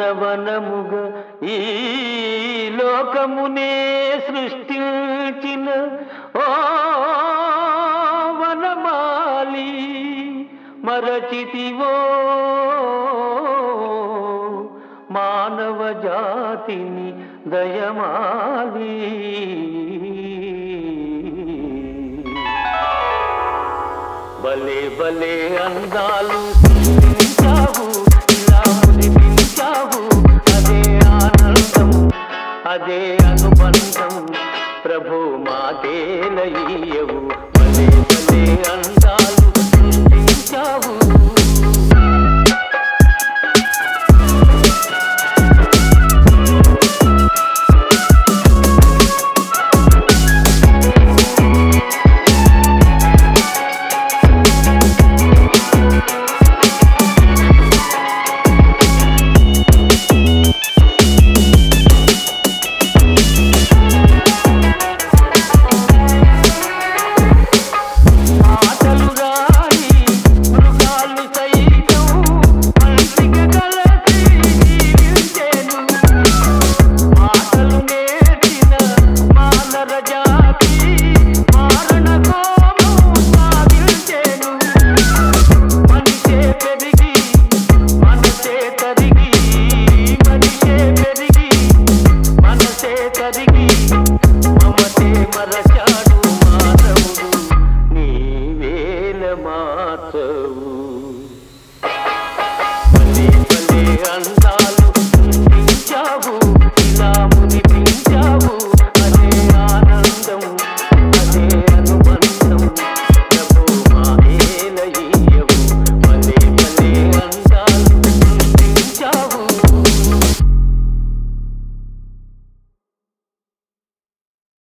ఉద్యానవనముగ ఈ లోకమునే సృష్టించిన ఓ వనమాలి మరచితివో మానవ జాతిని దయమాలి భలే భలే అందాలు సృష్టించావు ఇలా మునిపించావు అదే ఆనందం అదే అనుబంధం ప్రభు మాతేలయ్యవు భలే భలే అందాలు